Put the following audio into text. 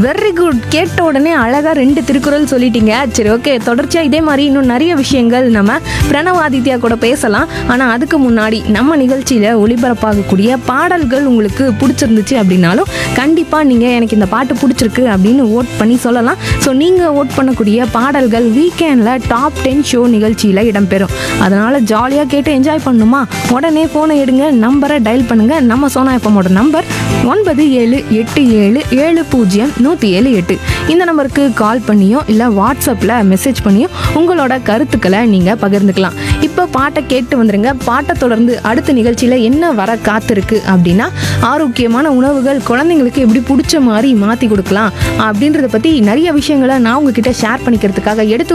very good கேட்ட உடனே அழகாக ரெண்டு திருக்குறள் சொல்லிட்டீங்க சரி ஓகே தொடர்ச்சியாக இதே மாதிரி இன்னும் நிறைய விஷயங்கள் நம்ம பிரணவாதித்யா கூட பேசலாம் ஆனால் அதுக்கு முன்னாடி நம்ம நிகழ்ச்சியில் ஒளிபரப்பாகக்கூடிய பாடல்கள் உங்களுக்கு பிடிச்சிருந்துச்சு அப்படின்னாலும் கண்டிப்பாக நீங்கள் எனக்கு இந்த பாட்டு பிடிச்சிருக்கு அப்படின்னு ஓட் பண்ணி சொல்லலாம் ஸோ நீங்கள் ஓட் பண்ணக்கூடிய பாடல்கள் வீக்கெண்டில் டாப் டென் ஷோ நிகழ்ச்சியில் இடம்பெறும் அதனால் ஜாலியாக கேட்டு என்ஜாய் பண்ணணுமா உடனே ஃபோனை எடுங்க நம்பரை டயல் பண்ணுங்கள் நம்ம சோனா எஃப்எம்மோட நம்பர் ஒன்பது ஏழு எட்டு ஏழு ஏழு பூஜ்ஜியம் நூற்றி ஏழு எட்டு இந்த நம்பருக்கு கால் பண்ணியோ இல்லை வாட்ஸ்அப்பில் மெசேஜ் பண்ணியோ உங்களோட கருத்துக்களை நீங்கள் பகிர்ந்துக்கலாம் இப்போ பாட்டை கேட்டு வந்துருங்க பாட்டை தொடர்ந்து அடுத்த நிகழ்ச்சியில் என்ன வர காத்திருக்கு அப்படின்னா ஆரோக்கியமான உணவுகள் குழந்தைங்களுக்கு எப்படி பிடிச்ச மாதிரி மாற்றி கொடுக்கலாம் அப்படின்றத பற்றி நிறைய விஷயங்களை நான் உங்ககிட்ட ஷேர் பண்ணிக்கிறதுக்காக எடுத்து